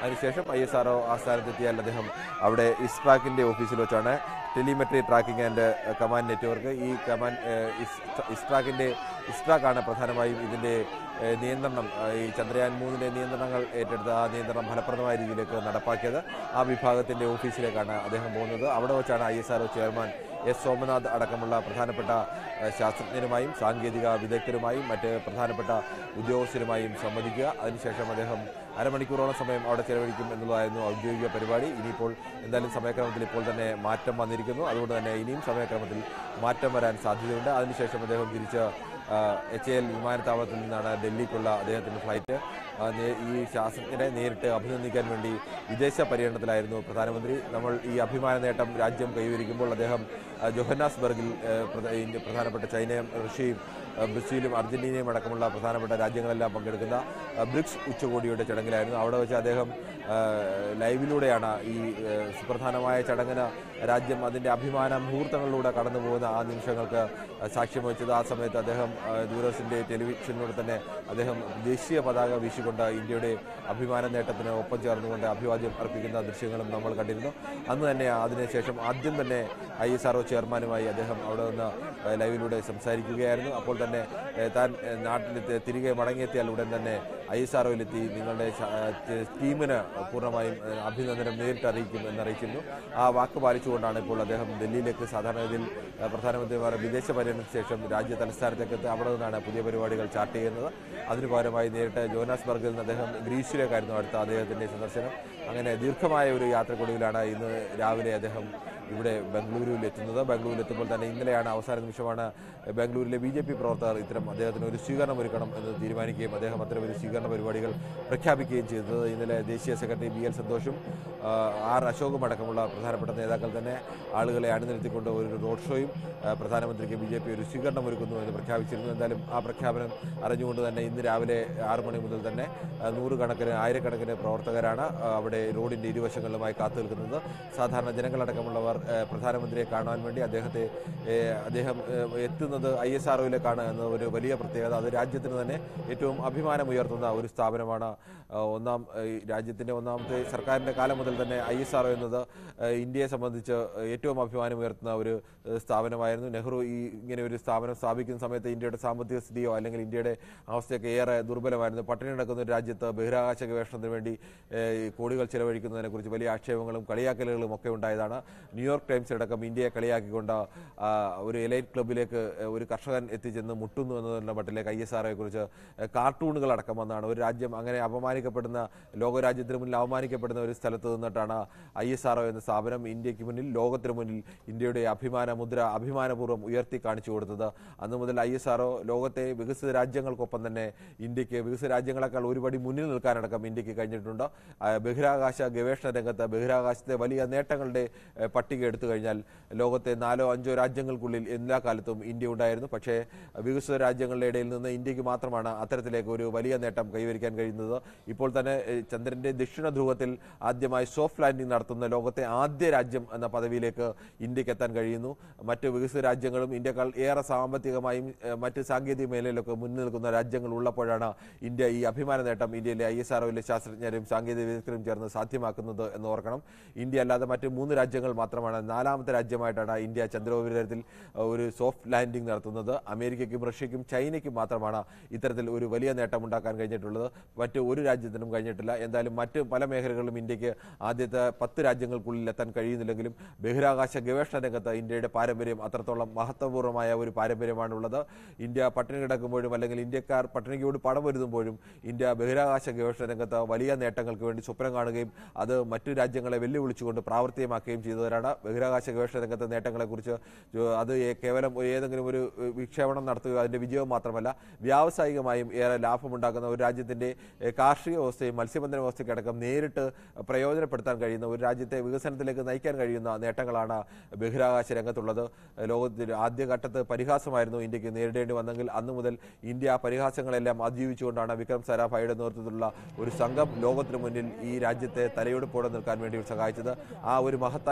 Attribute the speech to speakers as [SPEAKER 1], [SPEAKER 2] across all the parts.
[SPEAKER 1] അതിനുശേഷം I S R ആസ്ഥാനത്തെത്തിയാൽ അദ്ദേഹം അവിടെ ഇസ്പാക്കിൻ്റെ ഓഫീസിൽ വെച്ചാണ് telemetry tracking and command network ഈ കമാൻഡ് ഇസ്ട്രാക്കിൻ്റെ ഇസ്ട്രാക്കാണ് പ്രധാനമായും ഇതിൻ്റെ ഏഹ്, നിയന്ത്രണം ഏഹ്, ഈ ചന്ദ്രയാൻ മൂന്നിൻ്റെ നിയന്ത്രണങ്ങൾ ഏറ്റെടുത്ത് ആ നിയന്ത്രണം ഫലപ്രദമായ രീതിയിലേക്ക് നടപ്പാക്കിയത് ആ വിഭാഗത്തിൻ്റെ ഓഫീസിലേക്കാണ് അദ്ദേഹം പോകുന്നത് അവിടെ വെച്ചാണ് I S R chairman S Somanath അടക്കമുള്ള പ്രധാനപ്പെട്ട ഏഹ്, ശാസ്ത്രജ്ഞരുമായും സാങ്കേതിക വിദഗ്ധരുമായും മറ്റ് പ്രധാനപ്പെട്ട ഉദ്യോഗസ്ഥരുമായും സംവദിക്കുക അതിനുശേഷം അദ്ദേഹം അരമണിക്കൂറോളം സമയം അവിടെ ചെലവഴിക്കും എന്നുള്ളതായിരുന്നു ഔദ്യോഗിക പരിപാടി ഇനിയിപ്പോൾ എന്തായാലും സമയക്രമത്തിൽ ഇപ്പോൾ തന്നെ മാറ്റം വന്നിരിക്കുന്നു അതുകൊണ്ട് തന്നെ ഇനിയും സമയക്രമത്തിൽ മാറ്റം വരാൻ സാധ്യതയുണ്ട് അതിനുശേഷം അദ്ദേഹം തിരിച്ച് എച്ച് എൽ വിമാനത്താവളത്തിൽ നിന്നാണ് ഡൽഹിക്കുള്ള അദ്ദേഹത്തിൻ്റെ ഫ്ലൈറ്റ് ആ, നേ- ഈ ശാസ്ത്രജ്ഞരെ നേരിട്ട് അഭിനന്ദിക്കാൻ വേണ്ടി വിദേശ പര്യടനത്തിലായിരുന്നു പ്രധാനമന്ത്രി നമ്മൾ ഈ അഭിമാന നേട്ടം രാജ്യം കൈവരിക്കുമ്പോൾ അദ്ദേഹം ആ, ജോഹന്നാസ്ബർഗിൽ ആ, പ്രധ- ഈ പ്രധാനപ്പെട്ട ചൈനയും റഷ്യയും ആ, ബ്രസീലും അർജന്റീനയും അടക്കമുള്ള പ്രധാനപ്പെട്ട രാജ്യങ്ങളെല്ലാം പങ്കെടുക്കുന്ന ആ, ബ്രിക്സ് ഉച്ചകോടിയുടെ ചടങ്ങിലായിരുന്നു അവിടെ വെച്ച് അദ്ദേഹം ആ, ലൈവിലൂടെയാണ് ഈ ആ, സുപ്രധാനമായ ചടങ്ങിന് രാജ്യം അതിൻ്റെ അഭിമാന മുഹൂർത്തങ്ങളിലൂടെ കടന്നു പോകുന്ന ആ നിമിഷങ്ങൾക്ക് സാക്ഷ്യം വഹിച്ചത് ആ സമയത്ത് അദ്ദേഹം ആ, ദൂരദർശൻ്റെ ടെലിവിഷനിലൂടെ തന്നെ അദ്ദേഹം ദേശീയ പതാക വീശിക്കൊണ്ട് ഇന്ത്യയുടെ അഭിമാന നേട്ടത്തിന് ഒപ്പം ചേർന്നുകൊണ്ട് അഭിവാദ്യം അർപ്പിക്കുന്ന ദൃശ്യങ്ങളും നമ്മൾ കണ്ടിരുന്നു അന്ന് തന്നെ അതിനുശേഷം ആദ്യം തന്നെ ഐ എസ് ആർ ചെയർമാനുമായി അദ്ദേഹം അവിടെ നിന്ന് ആ, ലൈവിലൂടെ സംസാരിക്കുകയായിരുന്നു അപ്പോൾ തന്നെ ഏ, താൻ ഏ, നാട്ടിലെത്തി തിരികെ മടങ്ങിയെത്തിയാൽ ഉടൻ തന്നെ ഐ എസ് ആർ നിങ്ങളുടെ ശ- ആ, ടെ- ടീമിന് പൂർണ്ണമായും ഏ, അഭിനന്ദനം നേരിട്ട് അറിയിക്കും എന്നറിയിച്ചിരുന്നു ആ വാക്ക് പാലിച്ചുകൊണ്ടാണ് ഇപ്പോൾ അദ്ദേഹം ഡൽഹിയിലേക്ക് സാധാരണഗതിയിൽ ആ, പ്രധാനമന്ത്രിമാർ വിദേശ പര്യടനത്തിന് ശേഷം രാജ്യ തലസ്ഥാനത്തേക്ക് എത്തി അവിടെ നിന്നാണ് പുതിയ പരിപാടികൾ ചാർട്ട് ചെയ്യുന്നത് അതിനു പകരമായി നേരിട്ട് ജോനാസ്ബർഗിൽ നിന്ന് അദ്ദേഹം ഗ്രീസിലേക്കായിരുന്നു അടുത്ത അദ്ദേഹത്തിൻ്റെ സന്ദർശനം അങ്ങനെ ദീർഘമായ ഒരു യാത്രക്കൊടുവിലാണ് ഇന്ന് രാവിലെ അദ്ദേഹം ഇവിടെ ബംഗളൂരുവിൽ എത്തുന്നത് ബംഗളൂരിൽ എത്തുമ്പോൾ തന്നെ ഇന്നലെയാണ് അവസാന നിമിഷമാണ് ബാംഗ്ലൂരിലെ ബി ജെ പി പ്രവർത്തകർ ഇത്തരം അദ്ദേഹത്തിന് ഒരു സ്വീകരണം ഒരുക്കണം എന്ന് തീരുമാനിക്കുകയും അദ്ദേഹം അത്തരം ഒരു സ്വീകരണ പരിപാടികൾ പ്രഖ്യാപിക്കുകയും ചെയ്തത് ഇന്നലെ ദേശീയ സെക്രട്ടറി ബി എൽ സന്തോഷും ആ, ആർ അശോകും അടക്കമുള്ള പ്രധാനപ്പെട്ട നേതാക്കൾ തന്നെ ആളുകളെ അണിനിരത്തിക്കൊണ്ട് ഒരു റോഡ് ഷോയും ആ, പ്രധാനമന്ത്രിക്ക് ബി ജെ പി ഒരു സ്വീകരണം ഒരുക്കുന്നു എന്ന് പ്രഖ്യാപിച്ചിരുന്നു എന്തായാലും ആ പ്രഖ്യാപനം അറിഞ്ഞുകൊണ്ട് തന്നെ ഇന്ന് രാവിലെ ആറ് മണി മുതൽ തന്നെ ആ, നൂറുകണക്കിന് ആയിരക്കണക്കിന് പ്രവർത്തകരാണ് ആ, അവിടെ റോഡിൻ്റെ ഇരുവശങ്ങളിലുമായി കാത്തു നിൽക്കുന്നത് സാധാരണ ജനങ്ങളടക്കമുള്ളവർ ആ, പ്രധാനമന്ത്രിയെ കാണാൻ വേണ്ടി അദ്ദേഹത്തെ ഏ, അദ്ദേഹം ഏ, എത്തുന്നത് ഐ എസ് ആർ എന്ന ഒരു വലിയ പ്രത്യേകത അത് രാജ്യത്തിന് തന്നെ ഏറ്റവും അഭിമാനമുയർത്തുന്ന ഒരു സ്ഥാപനമാണ് ആ, ഒന്നാം ഈ രാജ്യത്തിൻ്റെ ഒന്നാമത്തെ സർക്കാരിൻ്റെ കാലം മുതൽ തന്നെ ഐ എസ് ആർ എന്നത് ആ, ഇന്ത്യയെ സംബന്ധിച്ച് ഏറ്റവും അഭിമാനമുയർത്തുന്ന ഒരു ഏ, സ്ഥാപനമായിരുന്നു നെഹ്റു ഈ ഇങ്ങനെ ഒരു സ്ഥാപനം സ്ഥാപിക്കുന്ന സമയത്ത് ഇന്ത്യയുടെ സാമ്പത്തിക സ്ഥിതിയോ അല്ലെങ്കിൽ ഇന്ത്യയുടെ അവസ്ഥയൊക്കെ ഏറെ ദുർബലമായിരുന്നു പട്ടിണി നടക്കുന്ന ഒരു രാജ്യത്ത് ബഹിരാകാശ ഗവേഷണത്തിന് വേണ്ടി ഏ, ഈ കോടികൾ ചെലവഴിക്കുന്നതിനെക്കുറിച്ച് വലിയ ആക്ഷേപങ്ങളും കളിയാക്കലുകളും ഒക്കെ ഉണ്ടായതാണ് ന്യൂയോർക്ക് ടൈംസ് അടക്കം ഇന്ത്യയെ കളിയാക്കിക്കൊണ്ട് ആ, ഒരു എലൈറ്റ് ക്ലബിലേക്ക് ഏ, ഒരു കർഷകൻ എത്തിച്ചെന്ന് മുട്ടുന്നു എന്നുള്ള മട്ടിലേക്ക് ഐ എസ് ആറെ കുറിച്ച് കാർട്ടൂണുകൾ അടക്കം വന്നാണ് ഒരു രാജ്യം അങ്ങനെ അപമാനിക്കപ്പെടുന്ന ലോകരാജ്യത്തിന് മുന്നിൽ അവമാനിക്കപ്പെടുന്ന ഒരു സ്ഥലത്ത് നിന്നിട്ടാണ് ഐ എസ് ആർ എന്ന സ്ഥാപനം ഇന്ത്യക്ക് മുന്നിൽ ലോകത്തിന് മുന്നിൽ ഇന്ത്യയുടെ അഭിമാന മുദ്ര അഭിമാനപൂർവ്വം ഉയർത്തി കാണിച്ചു കൊടുത്തത് അന്ന് മുതൽ ഐ എസ് ആർ ലോകത്തെ വികസിത രാജ്യങ്ങൾക്കൊപ്പം തന്നെ ഇന്ത്യക്ക് വികസിത രാജ്യങ്ങളെക്കാൾ ഒരുപടി മുന്നിൽ നിൽക്കാനടക്കം ഇന്ത്യക്ക് കഴിഞ്ഞിട്ടുണ്ട് ആ, ബഹിരാകാശ ഗവേഷണ രംഗത്ത് ബഹിരാകാശത്തെ വലിയ നേട്ടങ്ങളുടെ ഏഹ്, പട്ടിക എടുത്തു കഴിഞ്ഞാൽ ലോകത്തെ നാലോ അഞ്ചോ രാജ്യങ്ങൾക്കുള്ളിൽ എല്ലാ കാലത്തും ഇന്ത്യ ഉണ്ടായിരുന്നു പക്ഷേ വികസിത രാജ്യങ്ങളുടെ ഇടയിൽ നിന്ന് ഇന്ത്യക്ക് മാത്രമാണ് അത്തരത്തിലേക്ക് ഒരു വലിയ നേട്ടം കൈവരിക്കാൻ കഴിയുന്നത് ഇപ്പോൾ തന്നെ ഏഹ്, ചന്ദ്രന്റെ ദക്ഷിണ ധ്രുവത്തിൽ ആദ്യമായി സോഫ്റ്റ് ലാൻഡിംഗ് നടത്തുന്ന ലോകത്തെ ആദ്യ രാജ്യം എന്ന പദവിയിലേക്ക് ഇന്ത്യക്ക് എത്താൻ കഴിയുന്നു മറ്റ് വികസിത രാജ്യങ്ങളും ഇന്ത്യക്കാൾ ഏറെ സാമ്പത്തികമായും ഏഹ്, മറ്റ് സാങ്കേതിക മേഖലയിലൊക്കെ മുന്നിൽ നിൽക്കുന്ന രാജ്യങ്ങൾ ഉള്ളപ്പോഴാണ് ഇന്ത്യ ഈ അഭിമാന നേട്ടം ഇന്ത്യയിലെ ഐ എസ് ആർഒയിലെ ശാസ്ത്രജ്ഞരും സാങ്കേതിക വിദഗ്ധരും ചേർന്ന് സാധ്യമാക്കുന്നത് എന്ന് ഓർക്കണം ഇന്ത്യ അല്ലാതെ മറ്റ് മൂന്ന് രാജ്യങ്ങൾ മാത്രമാണ് നാലാമത്തെ രാജ്യമായിട്ടാണ് ഇന്ത്യ ചന്ദ്രോപരിതലത്തിൽ ഏഹ്, ഒരു സോഫ്റ്റ് ലാൻഡിംഗ് നടത്തുന്നത് അമേരിക്കയ്ക്കും റഷ്യയ്ക്കും ചൈനയ്ക്കും മാത്രമാണ് ഇത്തരത്തിൽ ഒരു വലിയ നേട്ടം ഉണ്ടാക്കാൻ കഴിഞ്ഞിട്ടുള്ളത് മറ്റ് ഒരു രാജ്യത്തിനും കഴിഞ്ഞിട്ടില്ല എന്തായാലും മറ്റ് പല മേഖലകളിലും ഇന്ത്യക്ക് ആദ്യത്തെ പത്ത് രാജ്യങ്ങൾക്കുള്ളിൽ എത്താൻ കഴിയുന്നില്ലെങ്കിലും ബഹിരാകാശ ഗവേഷണ രംഗത്ത് ഇന്ത്യയുടെ പാരമ്പര്യം അത്രത്തോളം മഹത്വപൂർണ്ണമായ ഒരു പാരമ്പര്യമാണുള്ളത് ഇന്ത്യ പട്ടിണി കിടക്കുമ്പോഴും അല്ലെങ്കിൽ ഇന്ത്യക്കാർ പട്ടിണിയോട് പണം വരുത്തുമ്പോഴും ഇന്ത്യ ബഹിരാകാശ ഗവേഷണ രംഗത്ത് വലിയ നേട്ടങ്ങൾക്ക് വേണ്ടി സ്വപ്നം കാണുകയും അത് മറ്റു രാജ്യങ്ങളെ വെല്ലുവിളിച്ചുകൊണ്ട് പ്രാവർത്തികമാക്കുകയും ചെയ്തവരാണ് ബഹിരാകാശ ഗവേഷണ രംഗത്തെ നേട്ടങ്ങളെക്കുറിച്ച് ജോ- അത് ഏ- കേവലം ഏതെങ്കിലും ഒരു ഏഹ്, വിക്ഷേപണം നടത്തുക അതിൻ്റെ വിജയം മാത്രമല്ല വ്യാവസായികമായും ഏറെ ലാഭമുണ്ടാക്കുന്ന ഒരു രാജ്യത്തിൻ്റെ ഏഹ്, കാർഷിക വ്യവസ്ഥയും മത്സ്യബന്ധന വ്യവസ്ഥയ്ക്കടക്കം നേരിട്ട് പ്രയോജനപ്പെടുത്താൻ കഴിയുന്ന ഒരു രാജ്യത്തെ വികസനത്തിലേക്ക് നയിക്കാൻ കഴിയുന്ന നേട്ടങ്ങളാണ് ബഹിരാകാശ രംഗത്തുള്ളത് ലോകത്തിൽ ആദ്യഘട്ടത്ത് പരിഹാസമായിരുന്നു ഇന്ത്യക്ക് നേരിടേണ്ടി വന്നെങ്കിൽ അന്ന് മുതൽ ഇന്ത്യ ആ പരിഹാസങ്ങളെല്ലാം അതിജീവിച്ചുകൊണ്ടാണ് വിക്രം സാരാഭായിയുടെ നേതൃത്വത്തിലുള്ള ഒരു സംഘം ലോകത്തിന് മുന്നിൽ ഈ രാജ്യത്തെ തലയെടുപ്പോടെ നിൽക്കാൻ വേണ്ടി സഹായിച്ചത് ആ ഒരു മഹത്തായ പാരമ്പര്യം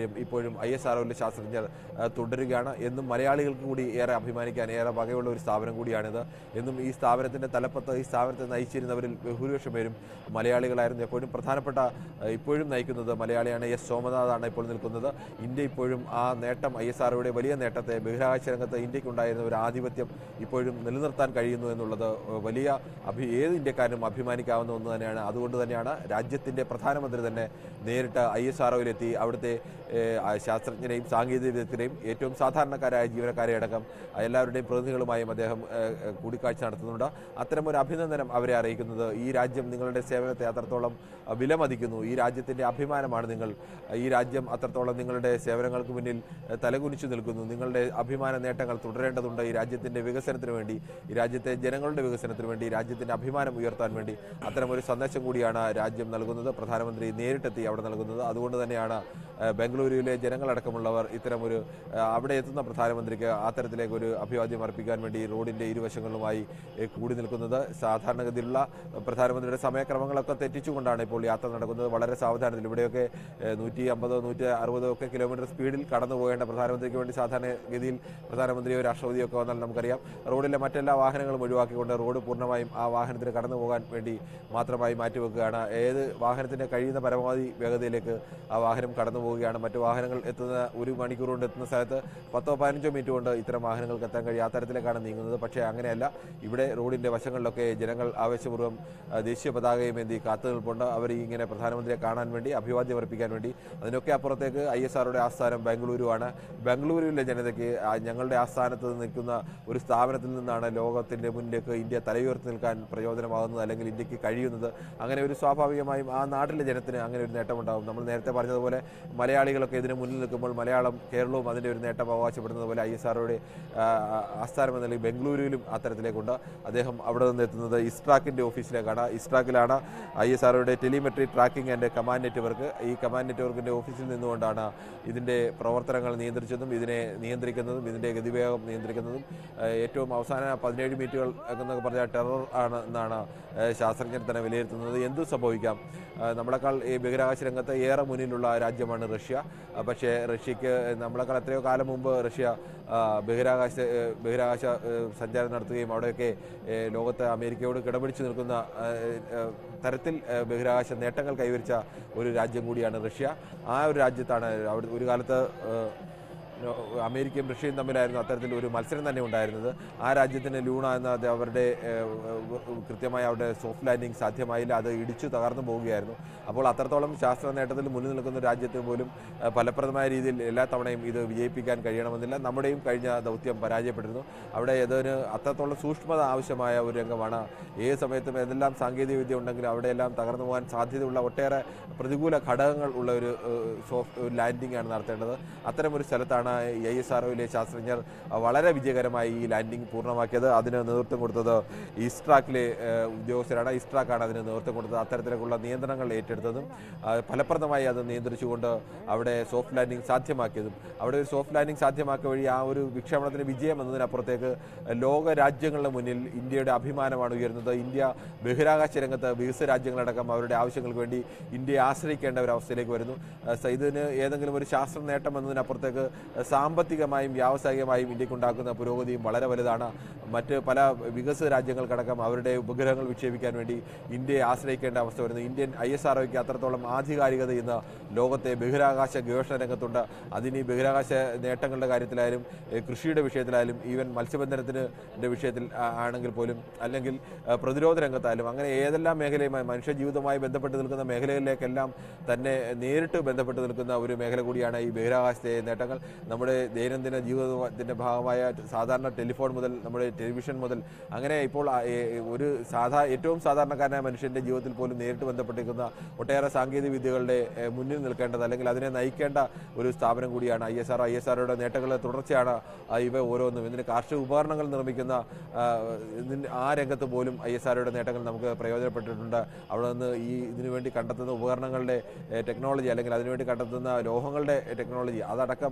[SPEAKER 1] പാരമ്പര്യം ഇപ്പോഴും ഐ എസ് ആർ ശാസ്ത്രജ്ഞർ ആ, തുടരുകയാണ് എന്നും മലയാളികൾക്ക് കൂടി ഏറെ അഭിമാനിക്കാൻ ഏറെ വകയുള്ള ഒരു സ്ഥാപനം കൂടിയാണിത് എന്നും ഈ സ്ഥാപനത്തിന്റെ തലപ്പത്ത് ഈ സ്ഥാപനത്തെ നയിച്ചിരുന്നവരിൽ ബഹുഭൂരിപക്ഷം പേരും മലയാളികളായിരുന്നു എപ്പോഴും പ്രധാനപ്പെട്ട ആ, ഇപ്പോഴും നയിക്കുന്നത് മലയാളിയാണ് എസ് സോമനാഥാണ് ഇപ്പോൾ നിൽക്കുന്നത് ഇന്ത്യ ഇപ്പോഴും ആ നേട്ടം ഐ എസ് ആർഒയുടെ വലിയ നേട്ടത്തെ ബഹിരാകാശ രംഗത്ത് ഇന്ത്യക്കുണ്ടായിരുന്ന ഒരു ആധിപത്യം ഇപ്പോഴും നിലനിർത്താൻ കഴിയുന്നു എന്നുള്ളത് വലിയ അഭി ഏത് ഇന്ത്യക്കാരനും അഭിമാനിക്കാവുന്ന ഒന്ന് തന്നെയാണ് അതുകൊണ്ട് തന്നെയാണ് രാജ്യത്തിന്റെ പ്രധാനമന്ത്രി തന്നെ നേരിട്ട് ഐ എസ് ആർഒയിലെത്തി അവിടുത്തെ ഏഹ്, ആ ശാസ്ത്രജ്ഞരെയും സാങ്കേതിക വിദഗ്ധരെയും ഏറ്റവും സാധാരണക്കാരായ ജീവനക്കാരെ അടക്കം എല്ലാവരുടെയും പ്രതിനിധികളുമായും അദ്ദേഹം ഏഹ്, ഏഹ്, കൂടിക്കാഴ്ച നടത്തുന്നുണ്ട് അത്തരമൊരു അഭിനന്ദനം അവരെ അറിയിക്കുന്നത് ഈ രാജ്യം നിങ്ങളുടെ സേവനത്തെ അത്രത്തോളം അഹ്, വിലമതിക്കുന്നു ഈ രാജ്യത്തിന്റെ അഭിമാനമാണ് നിങ്ങൾ ഈ രാജ്യം അത്രത്തോളം നിങ്ങളുടെ സേവനങ്ങൾക്ക് മുന്നിൽ ഏഹ്, തലകുനിച്ചു നിൽക്കുന്നു നിങ്ങളുടെ അഭിമാന നേട്ടങ്ങൾ തുടരേണ്ടതുണ്ട് ഈ രാജ്യത്തിന്റെ വികസനത്തിന് വേണ്ടി ഈ രാജ്യത്തെ ജനങ്ങളുടെ വികസനത്തിന് വേണ്ടി ഈ രാജ്യത്തിന്റെ അഭിമാനം ഉയർത്താൻ വേണ്ടി അത്തരമൊരു സന്ദേശം കൂടിയാണ് രാജ്യം നൽകുന്നത് പ്രധാനമന്ത്രി നേരിട്ടെത്തി അവിടെ നൽകുന്നത് അതുകൊണ്ട് തന്നെയാണ് ഏഹ്, ബംഗളൂരുവിലെ ജനങ്ങളടക്കമുള്ളവർ ഇത്തരമൊരു ഏഹ്, അവിടെ എത്തുന്ന പ്രധാനമന്ത്രിക്ക് അത്തരത്തിലേക്ക് ഒരു അഭിവാദ്യം അർപ്പിക്കാൻ വേണ്ടി റോഡിന്റെ ഇരുവശങ്ങളുമായി ഏഹ്, കൂടി നിൽക്കുന്നത് സാധാരണഗതിയിലുള്ള പ്രധാനമന്ത്രിയുടെ സമയക്രമങ്ങളൊക്കെ തെറ്റിച്ചുകൊണ്ടാണ് ഇപ്പോൾ യാത്ര നടക്കുന്നത് വളരെ സാവധാനത്തിൽ ഇവിടെയൊക്കെ ഏഹ്, നൂറ്റി അമ്പതോ നൂറ്റി അറുപതോ ഒക്കെ കിലോമീറ്റർ സ്പീഡിൽ കടന്നു പോകേണ്ട പ്രധാനമന്ത്രിക്ക് വേണ്ടി സാധാരണഗതിയിൽ പ്രധാനമന്ത്രിയോ രാഷ്ട്രപതിയോ ഒക്കെ വന്നാൽ നമുക്കറിയാം റോഡിലെ മറ്റെല്ലാ വാഹനങ്ങളും ഒഴിവാക്കിക്കൊണ്ട് റോഡ് പൂർണ്ണമായും ആ വാഹനത്തിന് കടന്നു പോകാൻ വേണ്ടി മാത്രമായി മാറ്റിവെക്കുകയാണ് ഏത് വാഹനത്തിന് കഴിയുന്ന പരമാവധി വേഗതയിലേക്ക് ആ വാഹനം കടന്നു പോവുകയാണ് മറ്റു വാഹനങ്ങൾ എത്തുന്ന ഒരു മണിക്കൂർ കൊണ്ട് എത്തുന്ന സ്ഥലത്ത് പത്തോ പതിനഞ്ചോ മിനിറ്റ് കൊണ്ട് ഇത്തരം വാഹനങ്ങൾക്ക് എത്താൻ കഴിയും ആ തരത്തിലേക്കാണ് നീങ്ങുന്നത് പക്ഷേ അങ്ങനെയല്ല ഇവിടെ റോഡിന്റെ വശങ്ങളിലൊക്കെ ജനങ്ങൾ ആവേശപൂർവ്വം ആ, ദേശീയ പതാകയും എന്തി കാത്തു നിൽപ്പുണ്ട് അവർ ഈ ഇങ്ങനെ പ്രധാനമന്ത്രിയെ കാണാൻ വേണ്ടി അഭിവാദ്യം അർപ്പിക്കാൻ വേണ്ടി അതിനൊക്കെ അപ്പുറത്തേക്ക് ഐ എസ് ആറുടെ ആസ്ഥാനം ബംഗളൂരുവാണ് ബംഗളൂരുവിലെ ജനതയ്ക്ക് ആ ഞങ്ങളുടെ ആസ്ഥാനത്ത് നിൽക്കുന്ന ഒരു സ്ഥാപനത്തിൽ നിന്നാണ് ലോകത്തിന്റെ മുന്നിലേക്ക് ഇന്ത്യ തലയുയർത്തി നിൽക്കാൻ പ്രയോജനമാകുന്നത് അല്ലെങ്കിൽ ഇന്ത്യക്ക് കഴിയുന്നത് അങ്ങനെ ഒരു സ്വാഭാവികമായും ആ നാട്ടിലെ ജനത്തിന് അങ്ങനെ ഒരു നേട്ടമുണ്ടാകും നമ്മൾ നേരത്തെ പറഞ്ഞതുപോലെ മലയാളികളൊക്കെ ഇതിന് മുന്നിൽ നിൽക്കുമ്പോൾ മലയാളം കേരളവും അതിൻ്റെ ഒരു നേട്ടം അവകാശപ്പെടുന്നത് പോലെ ഐ എസ് ആറുടെ ആസ്ഥാനം എന്ന നിലയിൽ ബംഗളൂരുവിലും അത്തരത്തിലേക്കുണ്ട് അദ്ദേഹം അവിടെ നിന്ന് എത്തുന്നത് ഇസ്ട്രാക്കിൻ്റെ ഓഫീസിലേക്കാണ് ഇസ്ട്രാക്കിലാണ് ഐ എസ് ആറുടെ telemetry tracking and command network ഈ കമാൻഡ് നെറ്റ്വർക്കിൻ്റെ ഓഫീസിൽ നിന്നുകൊണ്ടാണ് ഇതിൻ്റെ പ്രവർത്തനങ്ങൾ നിയന്ത്രിച്ചതും ഇതിനെ നിയന്ത്രിക്കുന്നതും ഇതിൻ്റെ ഗതിവേഗം നിയന്ത്രിക്കുന്നതും ഏഹ് ഏറ്റവും അവസാന പതിനേഴ് മിനിറ്റുകൾ എന്നൊക്കെ പറഞ്ഞാൽ ടെറർ ആണ് എന്നാണ് ഏഹ് ശാസ്ത്രജ്ഞർ തന്നെ വിലയിരുത്തുന്നത് എന്തു സംഭവിക്കാം ഏഹ് നമ്മളെക്കാൾ ഈ ബഹിരാകാശ രംഗത്ത് ഏറെ മുന്നിലുള്ള രാജ്യമാണ് റഷ്യ ആ, പക്ഷേ റഷ്യക്ക് നമ്മളെക്കാൾ എത്രയോ കാലം മുമ്പ് റഷ്യ ആ, ബഹിരാകാശ ഏഹ് ബഹിരാകാശ ഏഹ് സഞ്ചാരം നടത്തുകയും അവിടെയൊക്കെ ഏഹ് ലോകത്ത് അമേരിക്കയോട് കിടപിടിച്ചു നിൽക്കുന്ന ഏഹ് ഏഹ് തരത്തിൽ ഏഹ് ബഹിരാകാശ നേട്ടങ്ങൾ കൈവരിച്ച ഒരു രാജ്യം കൂടിയാണ് റഷ്യ ആ ഒരു രാജ്യത്താണ് അവിടെ ഒരു കാലത്ത് ഏഹ് അമേരിക്കയും റഷ്യയും തമ്മിലായിരുന്നു അത്തരത്തിൽ ഒരു മത്സരം തന്നെ ഉണ്ടായിരുന്നത് ആ രാജ്യത്തിന് ലൂണ എന്ന അത് അവരുടെ ഏഹ്, ഏഹ്, കൃത്യമായ അവരുടെ സോഫ്റ്റ് ലാൻഡിംഗ് സാധ്യമായില്ല അത് ഇടിച്ചു തകർന്നു പോവുകയായിരുന്നു അപ്പോൾ അത്രത്തോളം ശാസ്ത്ര നേട്ടത്തിൽ മുന്നിൽ നിൽക്കുന്ന ഒരു രാജ്യത്തിന് പോലും ഏഹ്, ഫലപ്രദമായ രീതിയിൽ എല്ലാ തവണയും ഇത് വിജയിപ്പിക്കാൻ കഴിയണമെന്നില്ല നമ്മുടെയും കഴിഞ്ഞ ദൗത്യം പരാജയപ്പെട്ടിരുന്നു അവിടെ ഇതിന് അത്രത്തോളം സൂക്ഷ്മത ആവശ്യമായ ഒരു രംഗമാണ് ഏത് സമയത്തും ഏതെല്ലാം സാങ്കേതിക വിദ്യ ഉണ്ടെങ്കിലും അവിടെയെല്ലാം തകർന്നു പോകാൻ സാധ്യതയുള്ള ഒട്ടേറെ പ്രതികൂല ഘടകങ്ങൾ ഉള്ള ഒരു സോഫ്റ്റ് ഒരു ലാൻഡിംഗ് ആണ് നടത്തേണ്ടത് അത്തരം ഒരു സ്ഥലത്താണ് ഐ എസ് ആർഒയിലെ ശാസ്ത്രജ്ഞർ അഹ് വളരെ വിജയകരമായി ഈ ലാൻഡിംഗ് പൂർണ്ണമാക്കിയത് അതിന് നേതൃത്വം കൊടുത്തത് ഈസ്ട്രാക്കിലെ ഏഹ്, ഉദ്യോഗസ്ഥരാണ് ഈസ്ട്രാക്കാണ് അതിന് നേതൃത്വം കൊടുത്തത് അത്തരത്തിലേക്കുള്ള നിയന്ത്രണങ്ങൾ ഏറ്റെടുത്തതും അഹ് ഫലപ്രദമായി അത് നിയന്ത്രിച്ചുകൊണ്ട് അവിടെ സോഫ്റ്റ് ലാൻഡിംഗ് സാധ്യമാക്കിയതും അവിടെ ഒരു സോഫ്റ്റ് ലാൻഡിംഗ് സാധ്യമാക്കിയ വഴി ആ ഒരു വിക്ഷേപണത്തിന് വിജയം എന്നതിനപ്പുറത്തേക്ക് ലോക രാജ്യങ്ങളുടെ മുന്നിൽ ഇന്ത്യയുടെ അഭിമാനമാണ് ഉയരുന്നത് ഇന്ത്യ ബഹിരാകാശ രംഗത്ത് വികസിത രാജ്യങ്ങളടക്കം അവരുടെ ആവശ്യങ്ങൾക്ക് വേണ്ടി ഇന്ത്യയെ ആശ്രയിക്കേണ്ട ഒരു അവസ്ഥയിലേക്ക് വരുന്നു അഹ് സ- ഇതിന് ഏതെങ്കിലും ഒരു ശാസ്ത്ര നേട്ടം എന്നതിനപ്പുറത്തേക്ക് സാമ്പത്തികമായും വ്യാവസായികമായും ഇന്ത്യക്കുണ്ടാക്കുന്ന പുരോഗതിയും വളരെ വലുതാണ് മറ്റ് പല വികസിത രാജ്യങ്ങൾക്കടക്കം അവരുടെ ഉപഗ്രഹങ്ങൾ വിക്ഷേപിക്കാൻ വേണ്ടി ഇന്ത്യയെ ആശ്രയിക്കേണ്ട അവസ്ഥ വരുന്നു ഇന്ത്യൻ ഐ എസ് ആർ അത്രത്തോളം ആധികാരികത ഇന്ന് ലോകത്തെ ബഹിരാകാശ ഗവേഷണ രംഗത്തുണ്ട് അതിന് ഈ ബഹിരാകാശ നേട്ടങ്ങളുടെ കാര്യത്തിലായാലും ഏഹ് കൃഷിയുടെ വിഷയത്തിലായാലും ഈവൻ മത്സ്യബന്ധനത്തിന് ന്റെ വിഷയത്തിൽ ആ- ആണെങ്കിൽ പോലും അല്ലെങ്കിൽ ആ, പ്രതിരോധ രംഗത്തായാലും അങ്ങനെ ഏതെല്ലാം മേഖലയുമായി മനുഷ്യ ജീവിതവുമായി ബന്ധപ്പെട്ട് നിൽക്കുന്ന മേഖലകളിലേക്കെല്ലാം തന്നെ നേരിട്ട് ബന്ധപ്പെട്ട് നിൽക്കുന്ന ഒരു മേഖല കൂടിയാണ് ഈ ബഹിരാകാശത്തെ നേട്ടങ്ങൾ നമ്മുടെ ദൈനംദിന ജീവിതത്തിന്റെ ഭാഗമായ സാധാരണ ടെലിഫോൺ മുതൽ നമ്മുടെ ടെലിവിഷൻ മുതൽ അങ്ങനെ ഇപ്പോൾ ആ, ഏ, ഒരു സാധാ ഏറ്റവും സാധാരണക്കാരനായ മനുഷ്യന്റെ ജീവിതത്തിൽ പോലും നേരിട്ട് ബന്ധപ്പെട്ടിരിക്കുന്ന ഒട്ടേറെ സാങ്കേതിക വിദ്യകളുടെ ഏ, മുന്നിൽ നിൽക്കേണ്ടത് അല്ലെങ്കിൽ അതിനെ നയിക്കേണ്ട ഒരു സ്ഥാപനം കൂടിയാണ് I S R I S ആറുടെ നേട്ടങ്ങളുടെ തുടർച്ചയാണ് ആ, ഇവ ഓരോന്നും ഇതിന് കാർഷിക ഉപകരണങ്ങൾ നിർമ്മിക്കുന്ന ആ, ഇതിന് ആ രംഗത്ത് പോലും ഐ എസ് ആറുടെ നേട്ടങ്ങൾ നമുക്ക് പ്രയോജനപ്പെട്ടിട്ടുണ്ട് അവിടെ നിന്ന് ഈ ഇതിനു വേണ്ടി കണ്ടെത്തുന്ന ഉപകരണങ്ങളുടെ ടെക്നോളജി അല്ലെങ്കിൽ അതിനുവേണ്ടി കണ്ടെത്തുന്ന ലോഹങ്ങളുടെ ടെക്നോളജി അതടക്കം ആ,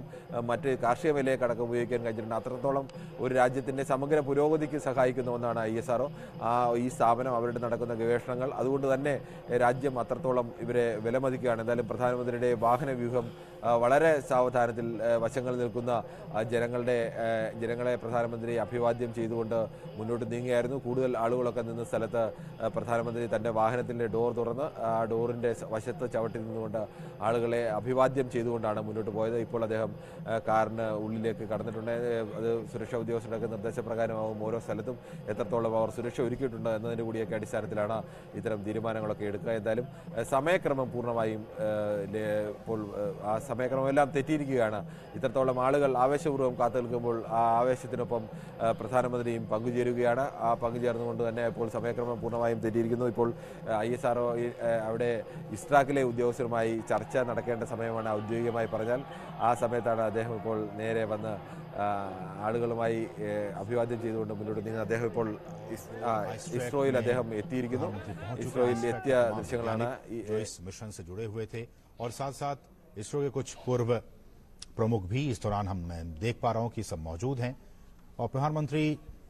[SPEAKER 1] മറ്റ് കാർഷിക മേഖലയൊക്കെ അടക്കം ഉപയോഗിക്കാൻ കഴിഞ്ഞിട്ടുണ്ട് അത്രത്തോളം ഒരു രാജ്യത്തിൻ്റെ സമഗ്ര പുരോഗതിക്ക് സഹായിക്കുന്ന ഒന്നാണ് ഐ എസ് ആർഒ ആ ഈ സ്ഥാപനം അവരുടെ നടക്കുന്ന ഗവേഷണങ്ങൾ അതുകൊണ്ട് തന്നെ ഏഹ്, രാജ്യം അത്രത്തോളം ഇവരെ വിലമതിക്കുകയാണ് എന്തായാലും പ്രധാനമന്ത്രിയുടെ വാഹന വ്യൂഹം ആ, വളരെ സാവധാനത്തിൽ ഏഹ്, വശങ്ങളിൽ നിൽക്കുന്ന ആ, ജനങ്ങളുടെ ഏഹ്, ജനങ്ങളെ പ്രധാനമന്ത്രി അഭിവാദ്യം ചെയ്തുകൊണ്ട് മുന്നോട്ട് നീങ്ങിയായിരുന്നു കൂടുതൽ ആളുകളൊക്കെ നിന്ന സ്ഥലത്ത് ഏഹ്, പ്രധാനമന്ത്രി തൻ്റെ വാഹനത്തിൻ്റെ ഡോർ തുറന്ന് ആ ഡോറിൻ്റെ സ- വശത്ത് ചവിട്ടി നിന്നുകൊണ്ട് ആളുകളെ അഭിവാദ്യം ചെയ്തുകൊണ്ടാണ് മുന്നോട്ട് പോയത് ഇപ്പോൾ അദ്ദേഹം ഏഹ്, കാറിന് ഉള്ളിലേക്ക് കടന്നിട്ടുണ്ട് ഏഹ്, അത് സുരക്ഷാ ഉദ്യോഗസ്ഥരുടെ നിർദ്ദേശപ്രകാരമാവും ഓരോ സ്ഥലത്തും എത്രത്തോളം അവർ സുരക്ഷ ഒരുക്കിയിട്ടുണ്ട് എന്നതിൻ്റെ കൂടിയൊക്കെ അടിസ്ഥാനത്തിലാണ് ഇത്തരം തീരുമാനങ്ങളൊക്കെ എടുക്കുക എന്തായാലും ഏഹ്, സമയക്രമം പൂർണ്ണമായും ഏഹ്, ലേ- ഇപ്പോൾ ഏഹ്, ആ സമയക്രമം എല്ലാം തെറ്റിയിരിക്കുകയാണ് ഇത്രത്തോളം ആളുകൾ ആവേശപൂർവ്വം കാത്തു നിൽക്കുമ്പോൾ ആ ആവേശത്തിനൊപ്പം ഏഹ്, പ്രധാനമന്ത്രിയും പങ്കുചേരുകയാണ് ആ പങ്കുചേർന്നുകൊണ്ട് തന്നെ ഇപ്പോൾ സമയക്രമം പൂർണ്ണമായും തെറ്റിയിരിക്കുന്നു ഇപ്പോൾ ഐ എസ് ആർ അവിടെ ഇസ്ട്രാക്കിലെ ഉദ്യോഗസ്ഥരുമായി ചർച്ച നടക്കേണ്ട സമയമാണ് ഔദ്യോഗികമായി പറഞ്ഞാൽ ആ സമയത്താണ് അദ്ദേഹം ഇപ്പോൾ നേരെ വന്ന് ആ, ആളുകളുമായി ഏഹ്, അഭിവാദ്യം ചെയ്തുകൊണ്ട് മുന്നോട്ട് നീങ്ങുന്നത് അദ്ദേഹം ഇപ്പോൾ ഇസ്- ആ, ഇസ്രോയിൽ അദ്ദേഹം എത്തിയിരിക്കുന്നു
[SPEAKER 2] प्रधानमंत्री पहुंच चुके
[SPEAKER 1] ഇസ്രോയിൽ
[SPEAKER 2] हैं।
[SPEAKER 1] എത്തിയ
[SPEAKER 2] तमाम
[SPEAKER 1] ദൃശ്യങ്ങളാണ് ഈ
[SPEAKER 2] वैज्ञानिक जो इस मिशन से जुड़े हुए थे और साथ साथ इसरो के कुछ पूर्व प्रमुख भी इस दौरान हम मैं देख पा रहा हूं कि सब मौजूद हैं और प्रधानमंत्री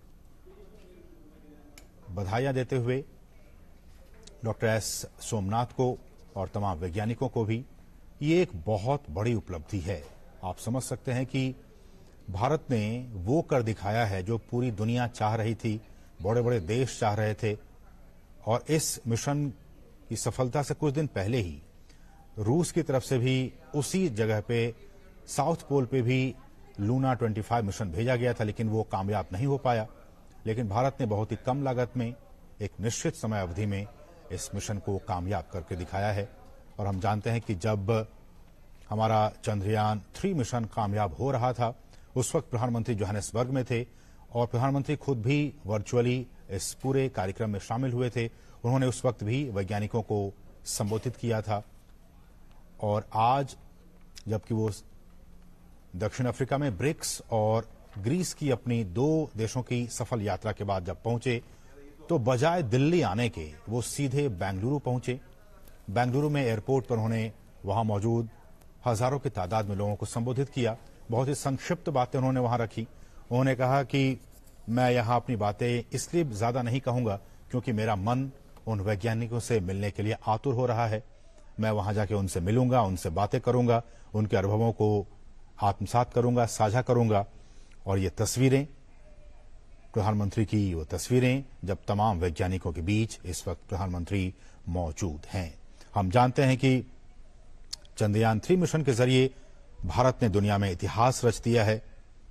[SPEAKER 2] बधाइयां देते हुए डॉक्टर एस सोमनाथ को और तमाम वैज्ञानिकों को भी ये एक बहुत बड़ी उपलब्धि है आप समझ सकते हैं कि भारत ने वो कर दिखाया है जो पूरी दुनिया चाह रही थी बड़े बड़े देश चाह रहे थे और इस मिशन की सफलता से कुछ दिन पहले ही रूस की तरफ से भी उसी जगह पे साउथ पोल पे भी लूना 25 मिशन भेजा गया था लेकिन वो कामयाब नहीं हो पाया लेकिन भारत ने बहुत ही कम लागत में एक निश्चित समय अवधि में इस मिशन को कामयाब करके दिखाया है और हम जानते हैं कि जब हमारा चंद्रयान थ्री मिशन कामयाब हो रहा था उस वक्त प्रधानमंत्री जोहानिसबर्ग में थे और प्रधानमंत्री खुद भी वर्चुअली इस पूरे कार्यक्रम में शामिल हुए थे उन्होंने उस वक्त भी वैज्ञानिकों को संबोधित किया था और आज जबकि वो दक्षिण अफ्रीका में ब्रिक्स और ग्रीस की अपनी दो देशों की सफल यात्रा के बाद जब पहुंचे तो बजाय दिल्ली आने के वो सीधे बेंगलुरु पहुंचे बेंगलुरु में एयरपोर्ट पर उन्होंने वहां मौजूद हजारों की तादाद में लोगों को संबोधित किया बहुत ही संक्षिप्त बातें उन्होंने वहां रखी उन्होंने कहा कि मैं यहां अपनी बातें इसलिए ज्यादा नहीं कहूंगा क्योंकि मेरा मन उन वैज्ञानिकों से मिलने के लिए आतुर हो रहा है मैं वहां जाके उनसे मिलूंगा उनसे बातें करूंगा उनके अनुभवों को आत्मसात करूंगा साझा करूंगा और ये तस्वीरें प्रधानमंत्री की वो तस्वीरें जब तमाम वैज्ञानिकों के बीच इस वक्त प्रधानमंत्री मौजूद हैं हम जानते हैं कि चंद्रयान थ्री मिशन के जरिए भारत ने दुनिया में इतिहास रच दिया है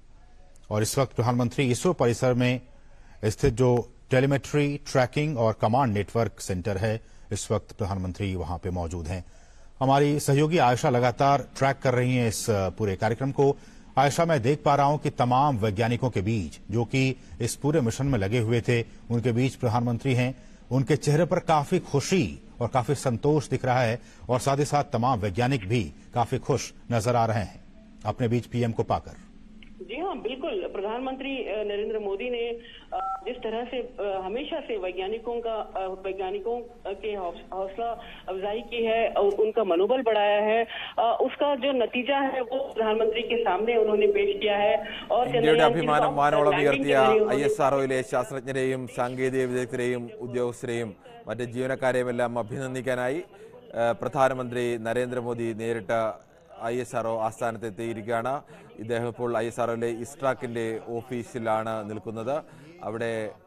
[SPEAKER 2] और इस वक्त प्रधानमंत्री इसरो परिसर में स्थित जो टेलीमेट्री ट्रैकिंग और कमांड नेटवर्क सेंटर है इस वक्त प्रधानमंत्री वहां पे मौजूद हैं हमारी सहयोगी आयशा लगातार ट्रैक कर रही हैं इस अ, पूरे कार्यक्रम को आयशा मैं देख पा रहा हूं कि तमाम वैज्ञानिकों के बीच जो कि इस पूरे मिशन में लगे हुए थे उनके बीच प्रधानमंत्री हैं उनके चेहरे पर काफी खुशी और काफी संतोष दिख रहा है और साथ ही साथ तमाम वैज्ञानिक भी काफी खुश नजर आ रहे हैं अपने बीच पीएम को पाकर
[SPEAKER 3] जी हाँ बिल्कुल प्रधानमंत्री अ, नरेंद्र मोदी ने अ, जिस तरह से अ, हमेशा से वैज्ञानिकों का अ, वैज्ञानिकों के हौस- हौसला अफजाई की है और उनका मनोबल बढ़ाया है अ, उसका जो नतीजा है वो प्रधानमंत्री के सामने उन्होंने पेश किया है और
[SPEAKER 1] ഇന്ത്യയുടെ
[SPEAKER 3] चंद्रयान थ्री
[SPEAKER 1] അഭിമാനം
[SPEAKER 3] सॉफ्ट
[SPEAKER 1] വാനോളം
[SPEAKER 3] लैंडिंग
[SPEAKER 1] ഉയർത്തിയ
[SPEAKER 3] के
[SPEAKER 1] ഐ
[SPEAKER 3] जरिए उन्होंने-
[SPEAKER 1] എസ് ആർഒയിലെ ശാസ്ത്രജ്ഞരെയും സാങ്കേതിക വിദഗ്ധരെയും ഉദ്യോഗസ്ഥരെയും മറ്റ് ജീവനക്കാരെയും എല്ലാം അഭിനന്ദിക്കാനായി ഏഹ്, പ്രധാനമന്ത്രി നരേന്ദ്രമോദി നേരിട്ട് ഐ എസ് ആർഒ ആസ്ഥാനത്ത് എത്തിയിരിക്കുകയാണ് ഇദ്ദേഹം ഇപ്പോൾ ഐ എസ് ആർഒയിലെ ഇസ്ട്രാക്കിന്റെ ഓഫീസിലാണ് നിൽക്കുന്നത് അവിടെ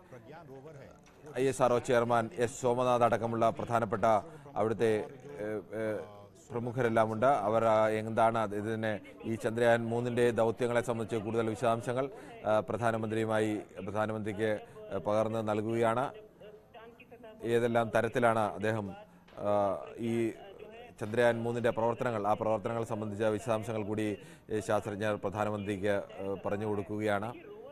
[SPEAKER 1] I S R O chairman S Somanath അടക്കമുള്ള പ്രധാനപ്പെട്ട അവിടുത്തെ ഏഹ്, ഏഹ്, പ്രമുഖരെല്ലാം ഉണ്ട് അവർ ആ, എന്താണ് അത് ഇതിനെ ഈ ചന്ദ്രയാൻ മൂന്നിന്റെ ദൗത്യങ്ങളെ സംബന്ധിച്ച് കൂടുതൽ വിശദാംശങ്ങൾ ആ, പ്രധാനമന്ത്രിയുമായി പ്രധാനമന്ത്രിക്ക് പകർന്ന് നൽകുകയാണ് ഏതെല്ലാം തരത്തിലാണ് അദ്ദേഹം ആ, ഈ ചന്ദ്രയാൻ മൂന്നിന്റെ പ്രവർത്തനങ്ങൾ ആ പ്രവർത്തനങ്ങൾ സംബന്ധിച്ച വിശദാംശങ്ങൾ കൂടി ഏ, ശാസ്ത്രജ്ഞർ പ്രധാനമന്ത്രിക്ക് ഏ, പറഞ്ഞു കൊടുക്കുകയാണ്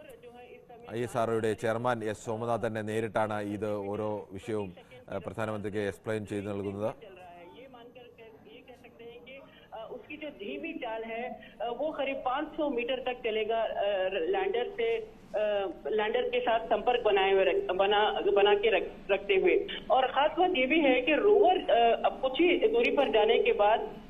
[SPEAKER 1] ഐ എസ് ആർഒയുടെ ചെയർമാൻ എസ് സോമനാഥ് തന്നെ നേരിട്ടാണ് ഇത് ഓരോ വിഷയവും ഏ, പ്രധാനമന്ത്രിക്ക് എക്സ്പ്ലെയിൻ ചെയ്തു നൽകുന്നത്
[SPEAKER 3] ये मानकर कह- ये कह सकते हैं कि अ, उसकी जो धीमी चाल है अ, वो करीब 500 मीटर तक चलेगा अ, लैंडर से अ, लैंडर के साथ संपर्क बनाए हुए रख, बना बना के रख, रखते हुए और खास बात ये भी है कि रोवर अ, अब कुछ ही दूरी पर जाने के बाद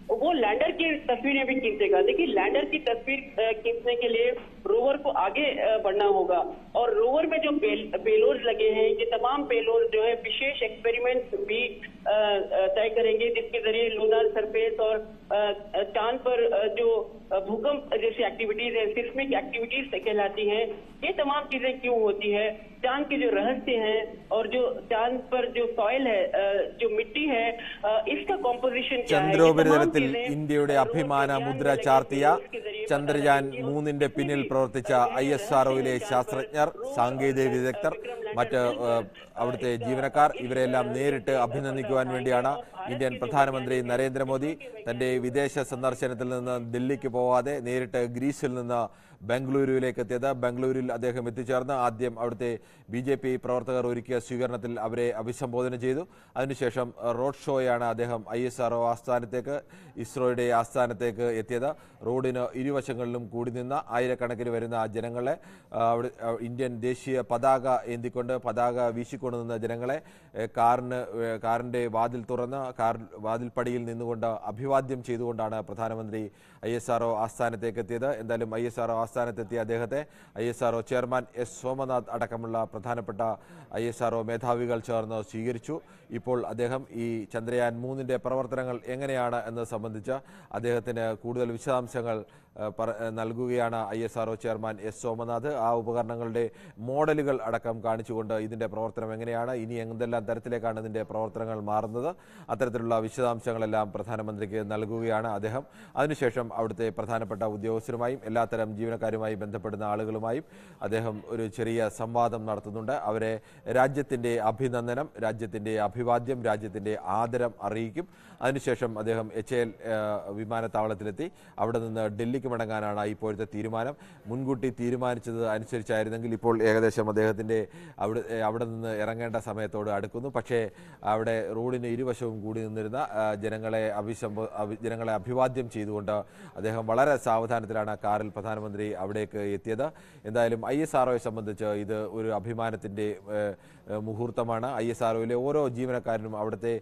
[SPEAKER 3] वो लैंडर की तस्वीरें भी खींचेगा देखिए लैंडर की तस्वीर अ, खींचने के लिए रोवर को आगे अ, बढ़ना होगा और रोवर में जो पेलोड लगे हैं ये तमाम पेलोड जो है विशेष एक्सपेरिमेंट भी अ, अ, तय करेंगे जिसके जरिए लूनर सरफेस और अ, अ, चांद पर अ, जो अ, भूकंप जैसी एक्टिविटीज है सिस्मिक एक्टिविटीज कहलाती हैं ये तमाम चीजें क्यों होती है चांद के जो रहस्य हैं और जो चांद पर जो सॉइल है अ, जो मिट्टी है अ, इसका कॉम्पोजिशन क्या है ये तमाम
[SPEAKER 1] ചന്ദ്രോപരിതലത്തിൽ
[SPEAKER 3] चीजें
[SPEAKER 1] ഇന്ത്യയുടെ
[SPEAKER 3] रोड
[SPEAKER 1] അഭിമാന
[SPEAKER 3] विज्ञान
[SPEAKER 1] മുദ്ര
[SPEAKER 3] में लगे
[SPEAKER 1] ചാർത്തിയ
[SPEAKER 3] हुए उसके जरिए पता
[SPEAKER 1] ചന്ദ്രയാൻ
[SPEAKER 3] लगेगी।
[SPEAKER 1] മൂന്നിന്റെ പിന്നിൽ പ്രവർത്തിച്ച ഐ എസ് ആർഒയിലെ ശാസ്ത്രജ്ഞർ സാങ്കേതിക വിദഗ്ധർ മറ്റ് ഏഹ്, അവിടുത്തെ ജീവനക്കാർ ഇവരെല്ലാം നേരിട്ട് അഭിനന്ദിക്കുവാൻ വേണ്ടിയാണ് ഇന്ത്യൻ പ്രധാനമന്ത്രി നരേന്ദ്രമോദി തന്റെ വിദേശ സന്ദർശനത്തിൽ നിന്ന് ദില്ലിക്ക് പോവാതെ നേരിട്ട് ഗ്രീസിൽ നിന്ന് ബംഗളൂരുവിലേക്ക് എത്തിയത് ബംഗളൂരുവിൽ അദ്ദേഹം എത്തിച്ചേർന്ന് ആദ്യം അവിടുത്തെ ബി ജെ പി പ്രവർത്തകർ ഒരുക്കിയ സ്വീകരണത്തിൽ അവരെ അഭിസംബോധന ചെയ്തു അതിനുശേഷം റോഡ് ഷോയാണ് അദ്ദേഹം ഐ എസ് ആർ ആസ്ഥാനത്തേക്ക് ഇസ്രോയുടെ ആസ്ഥാനത്തേക്ക് എത്തിയത് റോഡിന് ഇരുവശങ്ങളിലും കൂടി നിന്ന ആയിരക്കണക്കിന് വരുന്ന ജനങ്ങളെ ആ, അവിടെ ആ, ഇന്ത്യൻ ദേശീയ പതാക ഏന്തിക്കൊണ്ട് പതാക വീശിക്കൊണ്ട് നിന്ന ജനങ്ങളെ ഏ, കാറിന് ഏ, കാറിന്റെ വാതിൽ തുറന്ന് കാർ വാതിൽപ്പടിയിൽ നിന്നുകൊണ്ട് അഭിവാദ്യം ചെയ്തുകൊണ്ടാണ് പ്രധാനമന്ത്രി ഐ എസ് ആർ ആസ്ഥാനത്തേക്ക് എത്തിയത് എന്തായാലും ഐ എസ് ആർ ആസ്ഥാനത്തെത്തിയ അദ്ദേഹത്തെ I S R chairman S Somanath അടക്കമുള്ള പ്രധാനപ്പെട്ട ഐ എസ് ആർ മേധാവികൾ ചേർന്ന് സ്വീകരിച്ചു ഇപ്പോൾ അദ്ദേഹം ഈ ചന്ദ്രയാൻ മൂന്നിന്റെ പ്രവർത്തനങ്ങൾ എങ്ങനെയാണ് എന്ന് സംബന്ധിച്ച് അദ്ദേഹത്തിന് കൂടുതൽ വിശദാംശങ്ങൾ ഏഹ്, പറ- ഏഹ്, നൽകുകയാണ് I S R chairman S Somanath ആ ഉപകരണങ്ങളുടെ മോഡലുകൾ അടക്കം കാണിച്ചുകൊണ്ട് ഇതിന്റെ പ്രവർത്തനം എങ്ങനെയാണ് ഇനി എന്തെല്ലാം തരത്തിലേക്കാണ് ഇതിന്റെ പ്രവർത്തനങ്ങൾ മാറുന്നത് അത്തരത്തിലുള്ള വിശദാംശങ്ങളെല്ലാം പ്രധാനമന്ത്രിക്ക് നൽകുകയാണ് അദ്ദേഹം അതിനുശേഷം അവിടുത്തെ പ്രധാനപ്പെട്ട ഉദ്യോഗസ്ഥരുമായും എല്ലാത്തരം ജീവനക്കാരുമായി ബന്ധപ്പെടുന്ന ആളുകളുമായും അദ്ദേഹം ഒരു ചെറിയ സംവാദം നടത്തുന്നുണ്ട് അവരെ രാജ്യത്തിന്റെ അഭിനന്ദനം രാജ്യത്തിന്റെ അഭിവാദ്യം രാജ്യത്തിന്റെ ആദരം അറിയിക്കും അതിനുശേഷം അദ്ദേഹം എച്ച് എൽ വിമാനത്താവളത്തിലെത്തി അവിടെ നിന്ന് ഡൽഹിക്ക് മടങ്ങാനാണ് ഇപ്പോഴത്തെ തീരുമാനം മുൻകൂട്ടി തീരുമാനിച്ചത് അനുസരിച്ചായിരുന്നെങ്കിൽ ഇപ്പോൾ ഏകദേശം അദ്ദേഹത്തിന്റെ അവിടെ ഏ, അവിടെ നിന്ന് ഇറങ്ങേണ്ട സമയത്തോട് അടുക്കുന്നു പക്ഷേ അവിടെ റോഡിന് ഇരുവശവും കൂടി നിന്നിരുന്ന ആ, ജനങ്ങളെ അഭിസംബോ അഭി- ജനങ്ങളെ അഭിവാദ്യം ചെയ്തുകൊണ്ട് അദ്ദേഹം വളരെ സാവധാനത്തിലാണ് കാറിൽ പ്രധാനമന്ത്രി അവിടേക്ക് എത്തിയത് എന്തായാലും ഐ എസ് ആർഒയെ സംബന്ധിച്ച് ഇത് ഒരു അഭിമാനത്തിന്റെ ഏഹ്, ഏഹ്, മുഹൂർത്തമാണ് ഐ എസ് ആർഒയിലെ ഓരോ ജീവനക്കാരനും അവിടുത്തെ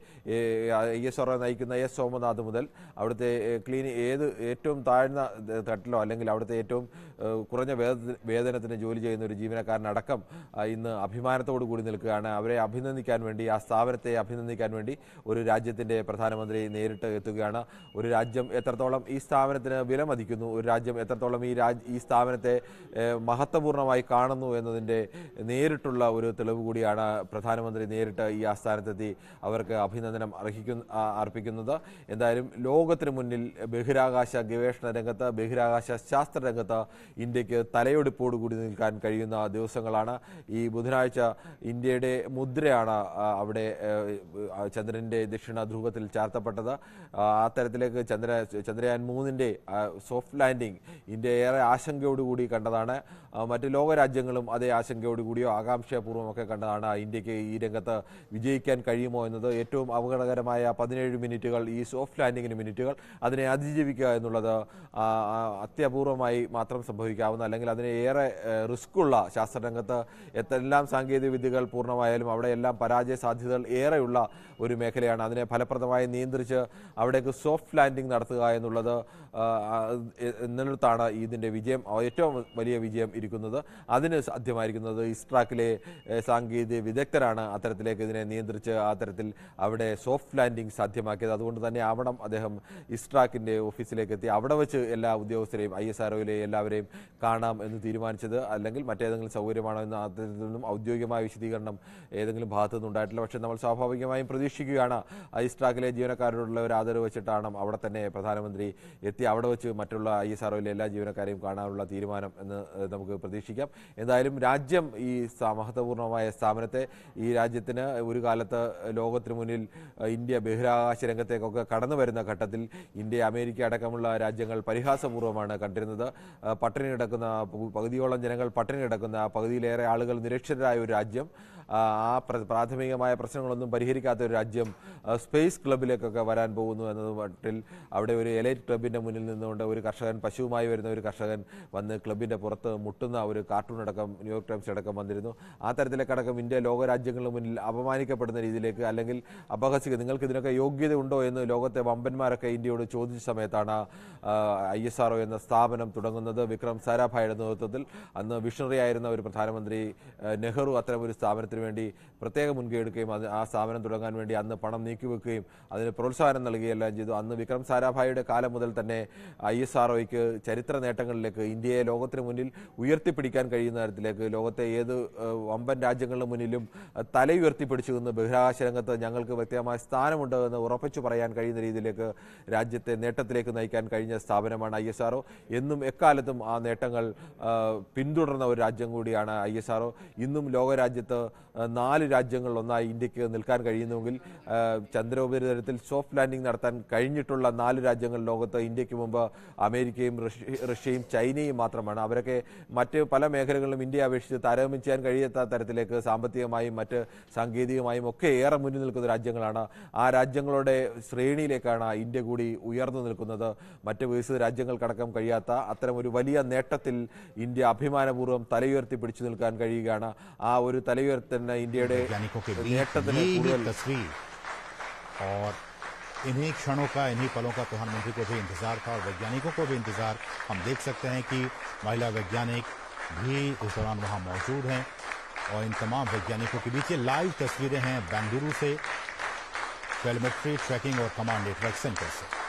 [SPEAKER 1] ഐ എസ് ആർഒ നയിക്കുന്ന എസ് സോമനാഥ് മുതൽ അവിടുത്തെ ക്ലീനി ഏത് ഏറ്റവും താഴ്ന്ന ത- തട്ടിലോ അല്ലെങ്കിൽ അവിടുത്തെ ഏറ്റവും ഏഹ്, കുറഞ്ഞ വേത- വേതനത്തിന് ജോലി ചെയ്യുന്ന ഒരു ജീവനക്കാരനടക്കം ആ, ഇന്ന് അഭിമാനത്തോടു കൂടി നിൽക്കുകയാണ് അവരെ അഭിനന്ദിക്കാൻ വേണ്ടി ആ സ്ഥാപനത്തെ അഭിനന്ദിക്കാൻ വേണ്ടി ഒരു രാജ്യത്തിന്റെ പ്രധാനമന്ത്രി നേരിട്ട് എത്തുകയാണ് ഒരു രാജ്യം എത്രത്തോളം ഈ സ്ഥാപനത്തിന് വിലമതിക്കുന്നു ഒരു രാജ്യം എത്രത്തോളം ഈ രാജ് ഈ സ്ഥാപനത്തെ ഏഹ്, മഹത്വപൂർണ്ണമായി കാണുന്നു എന്നതിന്റെ നേരിട്ടുള്ള ഒരു തെളിവ് കൂടിയാണ് പ്രധാനമന്ത്രി നേരിട്ട് ഈ ആസ്ഥാനത്തെത്തി അവർക്ക് അഭിനന്ദനം അർഹിക്കുന്ന ആ, അർപ്പിക്കുന്നത് എന്തായാലും ലോകത്തിന് മുന്നിൽ ബഹിരാകാശ ഗവേഷണ രംഗത്ത് ബഹിരാകാശ ശാസ്ത്ര രംഗത്ത് ഇന്ത്യക്ക് തലയെടുപ്പോടുകൂടി നിൽക്കാൻ കഴിയുന്ന ദിവസങ്ങളാണ് ഈ ബുധനാഴ്ച ഇന്ത്യയുടെ മുദ്രയാണ് ആ, അവിടെ ഏഹ്, ആ, ചന്ദ്രന്റെ ദക്ഷിണ ധ്രുവത്തിൽ ചാർത്തപ്പെട്ടത് ആ ആ തരത്തിലേക്ക് ചന്ദ്ര ചന്ദ്രയാൻ മൂന്നിന്റെ സോഫ്റ്റ് ലാൻഡിംഗ് ഇന്ത്യ ഏറെ ആശങ്കയോടുകൂടി കണ്ടതാണ് ആ, മറ്റ് ലോകരാജ്യങ്ങളും അതേ ആശങ്കയോടുകൂടിയോ ആകാംക്ഷാപൂർവ്വം ഒക്കെ കണ്ടതാണ് ഇന്ത്യക്ക് ഈ രംഗത്ത് വിജയിക്കാൻ കഴിയുമോ എന്നത് ഏറ്റവും അപകടകരമായ പതിനേഴ് മിനിറ്റുകൾ ഈ സോഫ്റ്റ് ലാൻഡിങ്ങിന് മിനിറ്റുകൾ അതിനെ അതിജീവിക്കുക എന്നുള്ളത് ആ, ആ, അത്യപൂർവമായി മാത്രം സംഭവിക്കാവുന്ന അല്ലെങ്കിൽ അതിന് ഏറെ ഏഹ്, റിസ്ക്കുള്ള ശാസ്ത്രരംഗത്ത് എത്തെല്ലാം സാങ്കേതിക വിദ്യകൾ പൂർണ്ണമായാലും അവിടെ എല്ലാം പരാജയ സാധ്യതകൾ ഏറെയുള്ള ഒരു മേഖലയാണ് അതിനെ ഫലപ്രദമായി നിയന്ത്രിച്ച് അവിടേക്ക് സോഫ്റ്റ് ലാൻഡിംഗ് നടത്തുക എന്നുള്ളത് ആ, ആ, എ- എന്നിടത്താണ് ഇതിന്റെ വിജയം ആ, ഏറ്റവും വലിയ വിജയം ഇരിക്കുന്നത് അതിന് സാധ്യമായിരിക്കുന്നത് ഇസ്ട്രാക്കിലെ ഏ, സാങ്കേതിക വിദഗ്ധരാണ് അത്തരത്തിലേക്ക് ഇതിനെ നിയന്ത്രിച്ച് അത്തരത്തിൽ അവിടെ സോഫ്റ്റ് ലാൻഡിംഗ് സാധ്യമാക്കിയത് അതുകൊണ്ട് തന്നെ ആവണം അദ്ദേഹം ഇസ്ട്രാക്കിന്റെ ഓഫീസിലേക്ക് എത്തി അവിടെ വെച്ച് എല്ലാ ഉദ്യോഗസ്ഥരെയും ഐ എസ് ആർഒയിലെ എല്ലാവരെയും കാണാം എന്ന് തീരുമാനിച്ചത് അല്ലെങ്കിൽ മറ്റേതെങ്കിലും സൗകര്യമാണോ എന്ന് അത്തരത്തിൽ നിന്നും ഔദ്യോഗികമായ വിശദീകരണം ഏതെങ്കിലും ഭാഗത്തു നിന്നും ഉണ്ടായിട്ടില്ല പക്ഷേ നമ്മൾ സ്വാഭാവികമായും പ്രതീക്ഷിക്കുകയാണ് ഐസ്ട്രാക്കിലെ ജീവനക്കാരോടുള്ള ഒരു ആദരവ് വെച്ചിട്ടാണ് അവിടെ തന്നെ പ്രധാനമന്ത്രി എത്തി അവിടെ വെച്ച് മറ്റുള്ള ഐ എസ് ആർഒയിലെ എല്ലാ ജീവനക്കാരെയും കാണാനുള്ള തീരുമാനം എന്ന് ഏഹ്, നമുക്ക് പ്രതീക്ഷിക്കാം എന്തായാലും രാജ്യം ഈ സ- മഹത്വപൂർണ്ണമായ സ്ഥാപനത്തെ ഈ രാജ്യത്തിന് ഒരു കാലത്ത് ലോകത്തിന് മുന്നിൽ ഏഹ്, ഇന്ത്യ ബഹിരാകാശ രംഗത്തേക്കൊക്കെ കടന്നു വരുന്ന ഘട്ടത്തിൽ ഇന്ത്യ അമേരിക്ക അടക്കമുള്ള രാജ്യങ്ങൾ പരിഹാസപൂർവ്വമാണ് കണ്ടിരുന്നത് ഏഹ്, പട്ടിണി കിടക്കുന്ന പകു- പകുതിയോളം ജനങ്ങൾ പട്ടിണി കിടക്കുന്ന പകുതിയിലേറെ ആളുകൾ നിരക്ഷരരായ ഒരു രാജ്യം ആ ആ പ്ര- പ്രാഥമികമായ പ്രശ്നങ്ങളൊന്നും പരിഹരിക്കാത്ത ഒരു രാജ്യം ആ, സ്പേസ് ക്ലബിലേക്കൊക്കെ വരാൻ പോകുന്നു എന്നത് മട്ടിൽ അവിടെ ഒരു എലൈറ്റ് ക്ലബിൻ്റെ മുന്നിൽ നിന്നുകൊണ്ട് ഒരു കർഷകൻ പശുവുമായി വരുന്ന ഒരു കർഷകൻ വന്ന് ക്ലബിൻ്റെ പുറത്ത് മുട്ടുന്ന ഒരു കാർട്ടൂൺ അടക്കം ന്യൂയോർക്ക് ടൈംസ് അടക്കം വന്നിരുന്നു ആ തരത്തിലേക്കടക്കം ഇന്ത്യ ലോകരാജ്യങ്ങളുടെ മുന്നിൽ അപമാനിക്കപ്പെടുന്ന രീതിയിലേക്ക് അല്ലെങ്കിൽ അപഹസിക്കുക നിങ്ങൾക്ക് ഇതിനൊക്കെ യോഗ്യത ഉണ്ടോ എന്ന് ലോകത്തെ വമ്പന്മാരൊക്കെ ഇന്ത്യയോട് ചോദിച്ച സമയത്താണ് ഐ എസ് ആർ എന്ന സ്ഥാപനം തുടങ്ങുന്നത് വിക്രം സാരാഭായുടെ നേതൃത്വത്തിൽ അന്ന് വിഷണറി ആയിരുന്ന ഒരു പ്രധാനമന്ത്രി ആ, നെഹ്റു അത്തരം ഒരു സ്ഥാപനത്തിന് വേണ്ടി പ്രത്യേക മുൻകൈ എടുക്കുകയും അത് ആ സ്ഥാപനം തുടങ്ങാൻ വേണ്ടി അന്ന് പണം നീക്കിവെക്കുകയും അതിന് പ്രോത്സാഹനം നൽകുകയെല്ലാം ചെയ്തു അന്ന് വിക്രം സാരാഭായിയുടെ കാലം മുതൽ തന്നെ ഐ എസ് ആർ ചരിത്ര നേട്ടങ്ങളിലേക്ക് ഇന്ത്യയെ ലോകത്തിന് മുന്നിൽ ഉയർത്തിപ്പിടിക്കാൻ കഴിയുന്ന തരത്തിലേക്ക് ലോകത്തെ ഏത് ആ, വമ്പൻ രാജ്യങ്ങളുടെ മുന്നിലും ആ, തലയുയർത്തിപ്പിടിച്ചു നിന്ന് ബഹിരാകാശ രംഗത്ത് ഞങ്ങൾക്ക് വ്യക്തമായ സ്ഥാനമുണ്ട് എന്ന് ഉറപ്പിച്ചു പറയാൻ കഴിയുന്ന രീതിയിലേക്ക് രാജ്യത്തെ നേട്ടത്തിലേക്ക് നയിക്കാൻ കഴിഞ്ഞ സ്ഥാപനമാണ് ഐ എസ് ആർ എന്നും എക്കാലത്തും ആ നേട്ടങ്ങൾ ആ, പിന്തുടർന്ന ഒരു രാജ്യം കൂടിയാണ് ഐ എസ് ആർ ഇന്നും ലോകരാജ്യത്ത് ആ, നാല് രാജ്യങ്ങളിൽ ഒന്നായി ഇന്ത്യക്ക് നിൽക്കാൻ കഴിയുന്നുവെങ്കിൽ ആ, ചന്ദ്രോപരിതലത്തിൽ സോഫ്റ്റ് ലാൻഡിംഗ് നടത്താൻ കഴിഞ്ഞിട്ടുള്ള നാല് രാജ്യങ്ങൾ ലോകത്ത് ഇന്ത്യക്ക് മുമ്പ് അമേരിക്കയും റഷ്യ- റഷ്യയും ചൈനയും മാത്രമാണ് അവരൊക്കെ മറ്റ് പല മേഖലകളിലും ഇന്ത്യയെ അപേക്ഷിച്ച് താരതമ്യം ചെയ്യാൻ കഴിയാത്ത തരത്തിലേക്ക് സാമ്പത്തികമായും മറ്റ് സാങ്കേതികമായും ഒക്കെ ഏറെ മുന്നിൽ നിൽക്കുന്ന രാജ്യങ്ങളാണ് ആ രാജ്യങ്ങളുടെ ശ്രേണിയിലേക്കാണ് ഇന്ത്യ കൂടി ഉയർന്നു നിൽക്കുന്നത് മറ്റ് വികസിത രാജ്യങ്ങൾക്കടക്കം കഴിയാത്ത അത്തരം ഒരു വലിയ നേട്ടത്തിൽ ഇന്ത്യ അഭിമാനപൂർവ്വം തലയുയർത്തി പിടിച്ചു നിൽക്കാൻ കഴിയുകയാണ് ആ ഒരു തലയുയർത്തുന്ന ഇന്ത്യയുടെ
[SPEAKER 2] वैज्ञानिकों के बीच
[SPEAKER 1] നേട്ടത്തിന്
[SPEAKER 2] ये ही
[SPEAKER 1] കൂടുതൽ
[SPEAKER 2] तस्वीर और इन्हीं क्षणों का इन्हीं पलों का प्रधानमंत्री को भी इंतजार था और वैज्ञानिकों को भी इंतजार हम देख सकते हैं कि महिला वैज्ञानिक भी इस दौरान वहां मौजूद हैं और इन तमाम वैज्ञानिकों के बीच ये लाइव तस्वीरें हैं बेंगलुरु से टेलीमेट्री ट्रैकिंग और कमांड नेटवर्क सेंटर से